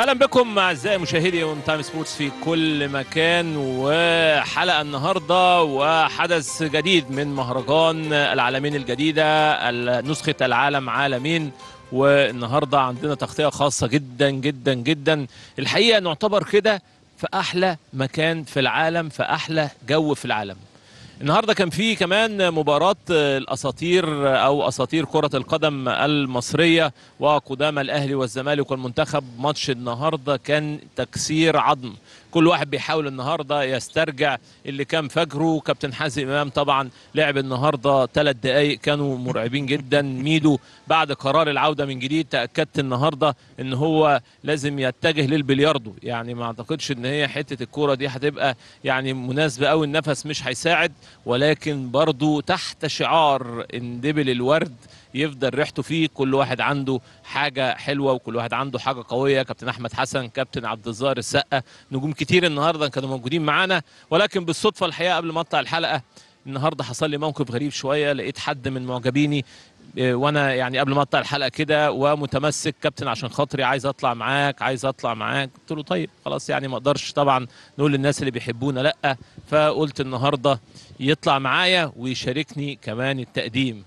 اهلا بكم اعزائي مشاهدي اون تايم سبورتس في كل مكان وحلقه النهارده وحدث جديد من مهرجان العالمين الجديده نسخه العالم عالمين والنهارده عندنا تغطيه خاصه جدا جدا جدا الحقيقه نعتبر كده في احلى مكان في العالم في احلى جو في العالم النهارده كان في كمان مباراه الاساطير او اساطير كره القدم المصريه وقدامى الاهلي والزمالك والمنتخب ماتش النهارده كان تكسير عظم كل واحد بيحاول النهارده يسترجع اللي كان فجره كابتن حازم امام طبعا لعب النهارده ثلاث دقائق كانوا مرعبين جدا ميدو بعد قرار العوده من جديد تاكدت النهارده ان هو لازم يتجه للبلياردو يعني ما اعتقدش ان هي حته الكوره دي هتبقى يعني مناسبه قوي النفس مش هيساعد ولكن برضو تحت شعار اندبل الورد يفضل ريحته فيه كل واحد عنده حاجه حلوه وكل واحد عنده حاجه قويه كابتن احمد حسن كابتن عبد الظاهر السقا نجوم كتير النهارده كانوا موجودين معانا ولكن بالصدفه الحقيقه قبل ما اطلع الحلقه النهارده حصل لي موقف غريب شويه لقيت حد من معجبيني وانا يعني قبل ما اطلع الحلقه كده ومتمسك كابتن عشان خاطري عايز اطلع معاك عايز اطلع معاك قلت له طيب خلاص يعني ما اقدرش طبعا نقول للناس اللي بيحبونا لا فقلت النهارده يطلع معايا ويشاركني كمان التقديم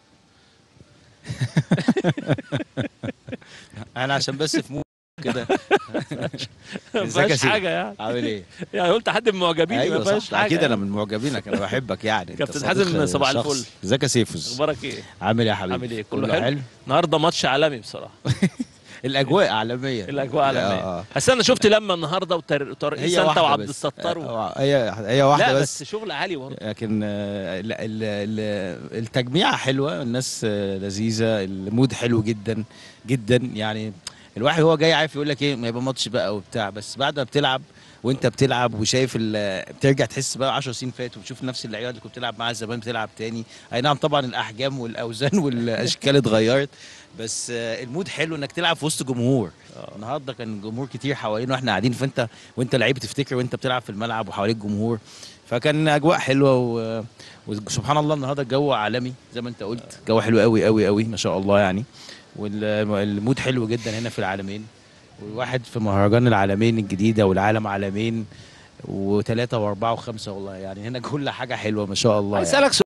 انا عشان بس في مو كده ما ازيك يا فيهاش سيدي؟ حاجه يعني عامل ايه؟ يعني قلت حد من معجبيني ما ايوه فيهاش صح حاجه اكيد انا يعني. من معجبينك انا بحبك يعني أنت كابتن صديق حازم صباح شخص. الفل. ازيك يا سيفوس؟ اخبارك ايه عامل ايه يا حبيبي؟ عامل ايه كله حلو النهارده ماتش عالمي بصراحه الاجواء عالميه الاجواء آه، عالميه آه. بس انا شفت لما النهارده وتر- وترقيص هي انت واحدة وعبد بس. الستار و... آه، هي هي واحده لا بس بس شغل عالي برضه لكن آه، لا، ال- ال- التجميعه حلوه الناس آه، لذيذه المود حلو جدا جدا يعني الواحد هو جاي عارف يقول لك ايه ما يبقى ماتش بقى وبتاع بس بعد ما بتلعب وانت بتلعب وشايف ال- بترجع تحس بقى 10 سنين فاتوا وتشوف نفس اللعيبه اللي كنت بتلعب معاها زمان بتلعب تاني اي نعم طبعا الاحجام والاوزان والاشكال اتغيرت بس آه، المود حلو انك تلعب في وسط جمهور النهارده كان جمهور كتير حوالينا واحنا قاعدين فانت وانت لعيب تفتكر وانت بتلعب في الملعب وحواليك جمهور فكان اجواء حلوه و... وسبحان الله النهارده الجو عالمي زي ما انت قلت جو حلو قوي قوي قوي ما شاء الله يعني والمود حلو جدا هنا في العالمين والواحد في مهرجان العالمين الجديده والعالم عالمين وثلاثه واربعه وخمسه والله يعني هنا كل حاجه حلوه ما شاء الله عايز يعني. اسالك